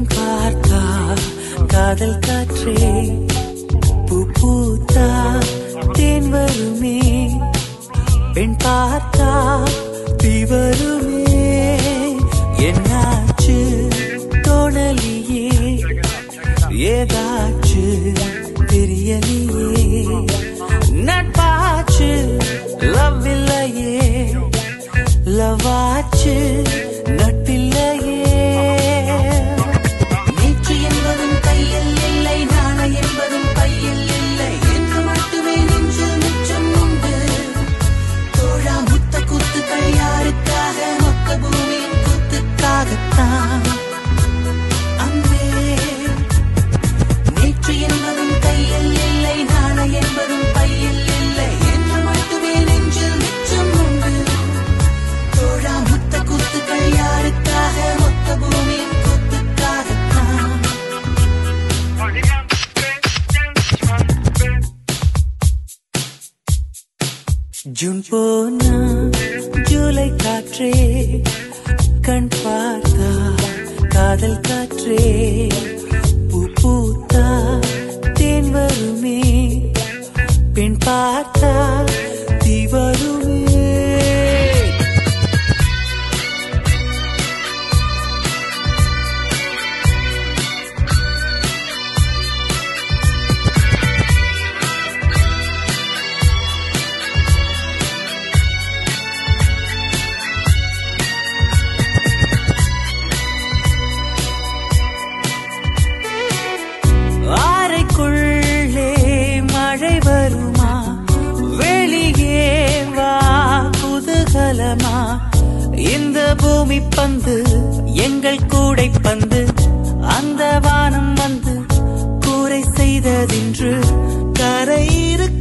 கண் பார்த்தா காதல் காற்றே பூ பூத்தா தேன் வருமே பெண் பார்த்தா தீ வருமே என்னாச்சு தோணலியே ஏதாச்சு தெரியலையே நட்பாச்சு லவ் இல்லையே லவாச்சு நட்பில்லையே நேற்று என்பதும் கையில் இல்லை நாளை என்பதும் பையில் இல்லை என்று மட்டுமே நெஞ்சில் மிச்சம் உண்டு தோழா முத்த குத்துக்கள் யாருக்காக மொத்த பூமியின் குத்துக்காகத்தான் அன்பே நேற்று என்பதும் கையில் இல்லை நாளை என்பதும் பையில் இல்லை என்று மட்டுமே நெஞ்சில் மிச்சம் உண்டு தோழா முத்த குத்துக்கள் யாருக்காக மொத்த பூமியின் குத்துக்காகத்தான் ஜூன் போனா ஜூலை காற்றே கண் பார்த்தா காதல் காற்றே பூ பூத்தா தேன் வருமே பெண் பார்த்தா தீ வருமே அறைக்குள்ளே மழை வருமா வெளியே வா குதூகலமா இந்த பூமி பந்து எங்கள் கூடை பந்து அந்த வானம் வந்து கூரை செய்ததென்று கரை இருக்க